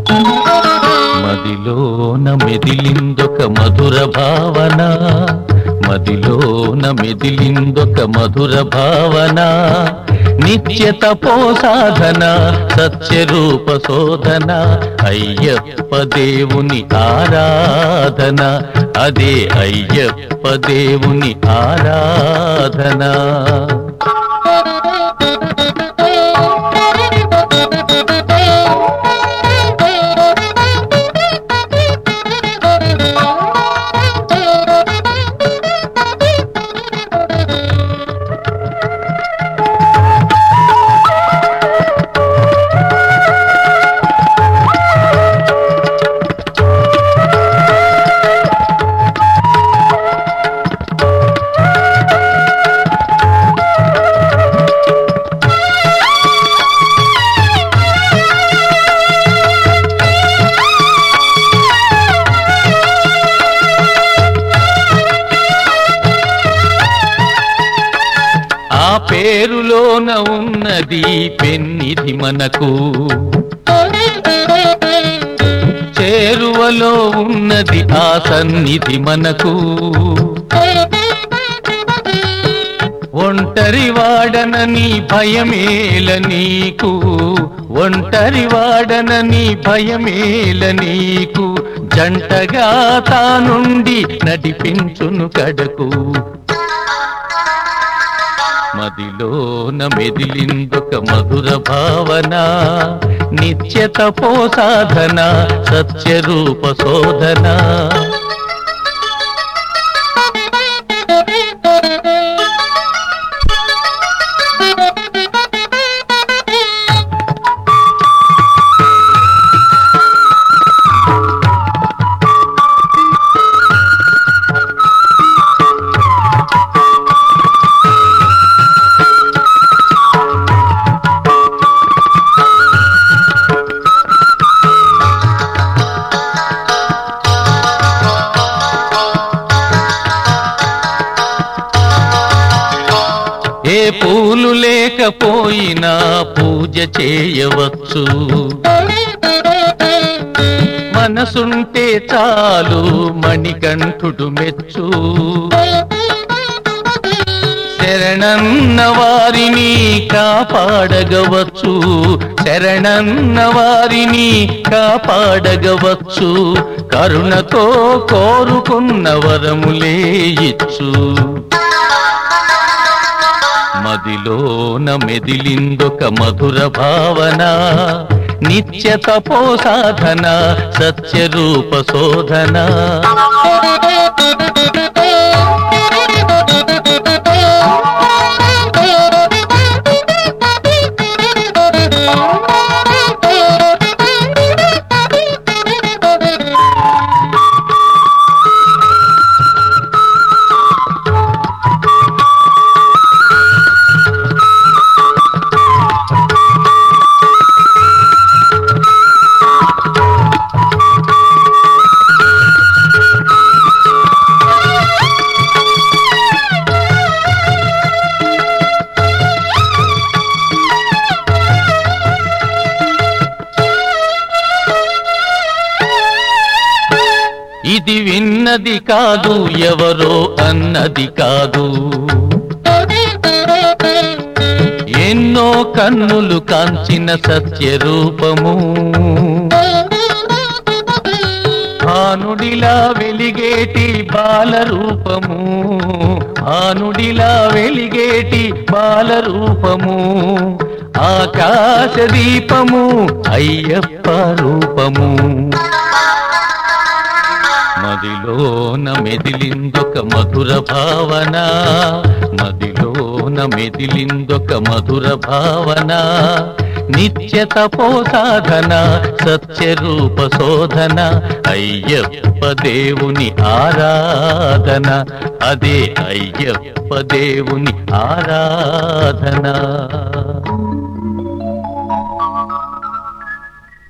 మదిలోన మెదిలిందొక మధుర భావన మదిలోన మెదిలిందొక మధుర భావన నిత్య తపో సాధన సత్యరూప శోధన అయ్యప్ప దేవుని ఆరాధన అదే అయ్యప్ప దేవుని ఆరాధన ఆ పేరులోన ఉన్నది పెన్నిధి మనకు చేరువలో ఉన్నది ఆ సన్నిధి మనకు ఒంటరి వాడనని భయమేల నీకు ఒంటరి వాడనని భయమేల నీకు జంటగా తానుండి నడిపించును కడకు మదిలోన మెదిలిందొక మధుర భావన నిత్య తపో సాధన సత్యరూప శోధన ఏ పూలు లేకపోయినా పూజ చేయవచ్చు మనసుంటే చాలు మణికంఠుడు మెచ్చు శరణన్న వారిని కాపాడగవచ్చు శరణన్న వారిని కాపాడగవచ్చు కరుణతో కోరుకున్న వరములే ఇచ్చు మదిలోన మెదిలిందొక మధుర భావన నిత్య తపో సాధన సత్యరూప శోధన ఇది విన్నది కాదు ఎవరో అన్నది కాదు ఎన్నో కన్నులు కాంచిన సత్య రూపము ఆనుడిలా వెలిగేటి బాల రూపము ఆనుడిలా వెలిగేటి బాల రూపము ఆకాశ దీపము అయ్యప్ప రూపము మదిలోన మెదిలిందొక మధుర భావన మదిలోన మెదిలిందొక మధుర భావన నిత్య తపో సాధన సత్యరూప శోధన అయ్యప్ప దేవుని ఆరాధన అదే అయ్యప్ప దేవుని ఆరాధన